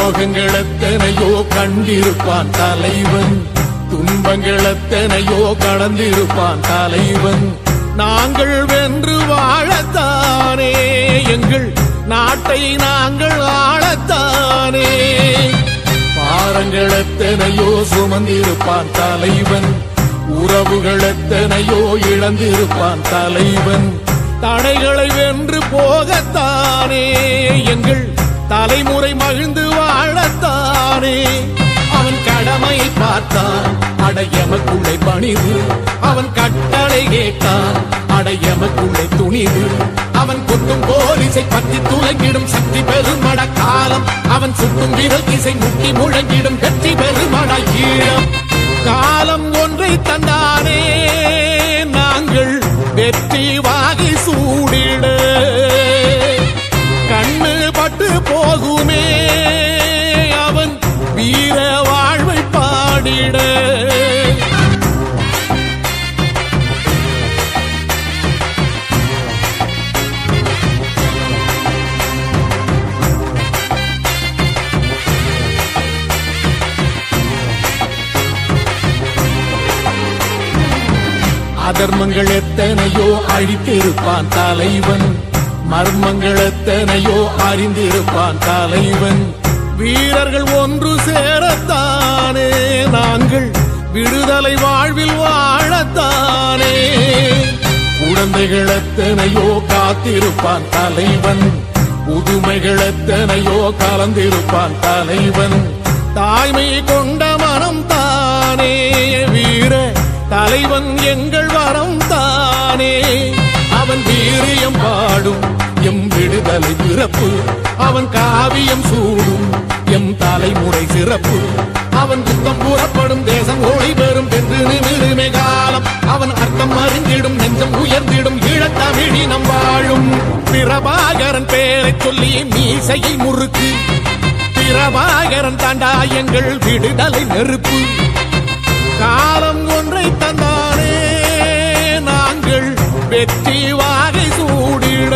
துரோகங்கள் எத்தனையோ கண்டிருப்பான் தலைவன் துன்பங்கள் எத்தனையோ கடந்திருப்பான் தலைவன் நாங்கள் வென்று வாழத்தானே எங்கள் நாட்டை நாங்கள் ஆளத்தானே பாரங்கள் எத்தனையோ சுமந்திருப்பான் தலைவன் உறவுகள் எத்தனையோ இழந்திருப்பான் தலைவன் தடைகளை வென்று போகத்தானே எங்கள் தலைமுறை மகிழ்ந்து வாழத்தானே அவன் கடமையை பார்த்தான் அடையமக்குள்ளே பணிவு அவன் கட்டளை கேட்டான் அடையமக்குள்ளே துணிவு அவன் குத்தும் போலீசை பற்றி துலங்கிடும் சக்தி பெருமட காலம் அவன் சுட்டும் விரல் திசை முட்டி முழங்கிடும் வெற்றி பெருமட ஈழம் காலம் ஒன்றை தந்தானே நாங்கள் வெற்றி வாகி சூடிட கண்ணு பட்டு போகுமே அவன் வீர வாழ்வை பாடிட அதர்மங்கள் எத்தனையோ அழித்திருப்பான் தலைவன் மர்மங்கள் எத்தனையோ அறிந்திருப்பான் தலைவன் வீரர்கள் ஒன்று சேரத்தானே நாங்கள் விடுதலை வாழ்வில் வாழத்தானே குழந்தைகள் எத்தனையோ காத்திருப்பான் தலைவன் புதுமைகள் எத்தனையோ கலந்திருப்பான் தலைவன் தாய்மை கொண்ட மனம் தானே வீர தலைவன் எங்கள் வரம் தானே அவன் வீரியம் பாடும் எம் விடுதலை பிறப்பு அவன் காவியம் சூடும் எம் தலைமுறை சிறப்பு அவன் குத்தம் கூறப்படும் தேசம் ஒளி பெறும் என்று நிமிருமே காலம் அவன் அர்த்தம் அறிந்திடும் நெஞ்சம் உயர்ந்திடும் ஈழத்தமிழினம் வாழும் பிரபாகரன் பேரை சொல்லி மீசையை முறுக்கு பிரபாகரன் தாண்டா எங்கள் விடுதலை நெருப்பு காலம் ஒன்றை தந்தானே நாங்கள் வெற்றி வாகை சூடிட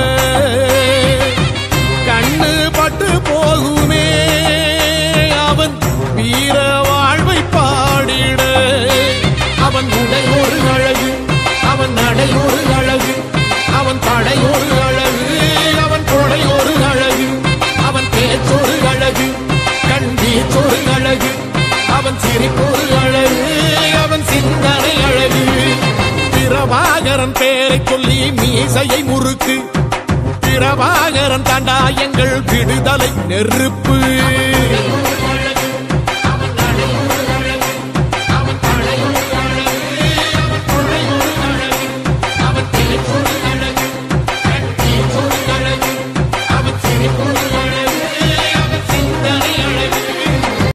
கண்ணு பட்டு போகுமே அவன் வீர வாழ்வை பாடிட அவன் உடை ஒரு அழகு அவன் நடை ஒரு அழகு அவன் படை ஒரு அழகு அவன் கொடை ஒரு அழகு அவன் பேச்சொரு அழகு கண் வீச்சொரு அழகு அவன் சிரிப்பொரு அழகு அவன் சிந்தனை அழகு பிரபாகரன் பேரை சொல்லி மீசையை முறுக்கு பிரபாகரன் தாண்டா எங்கள் விடுதலை நெருப்பு